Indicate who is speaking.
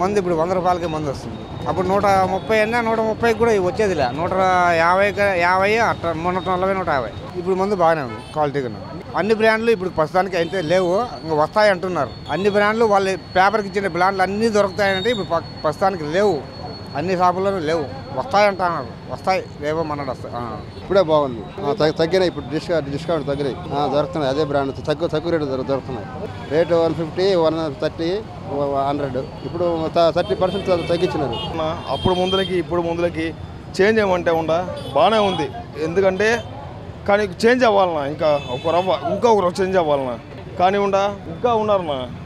Speaker 1: మందు ఇప్పుడు వంద రూపాయలకి మందు వస్తుంది అప్పుడు నూట ముప్పై అన్నా నూట ముప్పైకి కూడా వచ్చేదిలే నూట యాభై యాభై అట్లా నూట నలభై నూట యాభై ఇప్పుడు మందు బాగానే ఉంది క్వాలిటీగా ఉంది. అన్ని బ్రాండ్లు ఇప్పుడు ప్రస్తుతానికి అయితే లేవు ఇంకా వస్తాయి అంటున్నారు అన్ని బ్రాండ్లు వాళ్ళ పేపర్కి ఇచ్చిన బ్రాండ్లు అన్నీ దొరుకుతాయంటే ఇప్పుడు ప- ప్రస్తుతానికి లేవు అన్ని షాపుల్లోనూ లేవు వస్తాయి అంటున్నారు వస్తాయి లేవో మనడు వస్తాయి ఆ.
Speaker 2: ఇప్పుడే బాగుంది ఆ, తగ్గ- తగ్గినాయి ఇప్పుడు డిస్కౌంట్ డిస్కౌంట్ తగ్గినాయి ఆ, దొరుకుతున్నాయి అదే బ్రాండ్ తక్కువ తక్కువ రేటు దొరు- దొరుకుతున్నాయి rate one fifty one thirty hundred ఇప్పుడు థర్టీ పర్సెంట్ తగ్గించినారు
Speaker 3: నా అప్పుడు ముందులకి ఇప్పుడు ముందులకి చేంజ్ ఏమంటే ఉండ బాగానే ఉంది ఎందుకంటే కానీ చేంజ్ అవ్వాలన్నా ఇంకా ఒక రవ్వ ఇంకా ఒక రవ్వ చేంజ్ అవ్వాలన్నా కానీ ఉండ ఇంకా ఉన్నారన్నా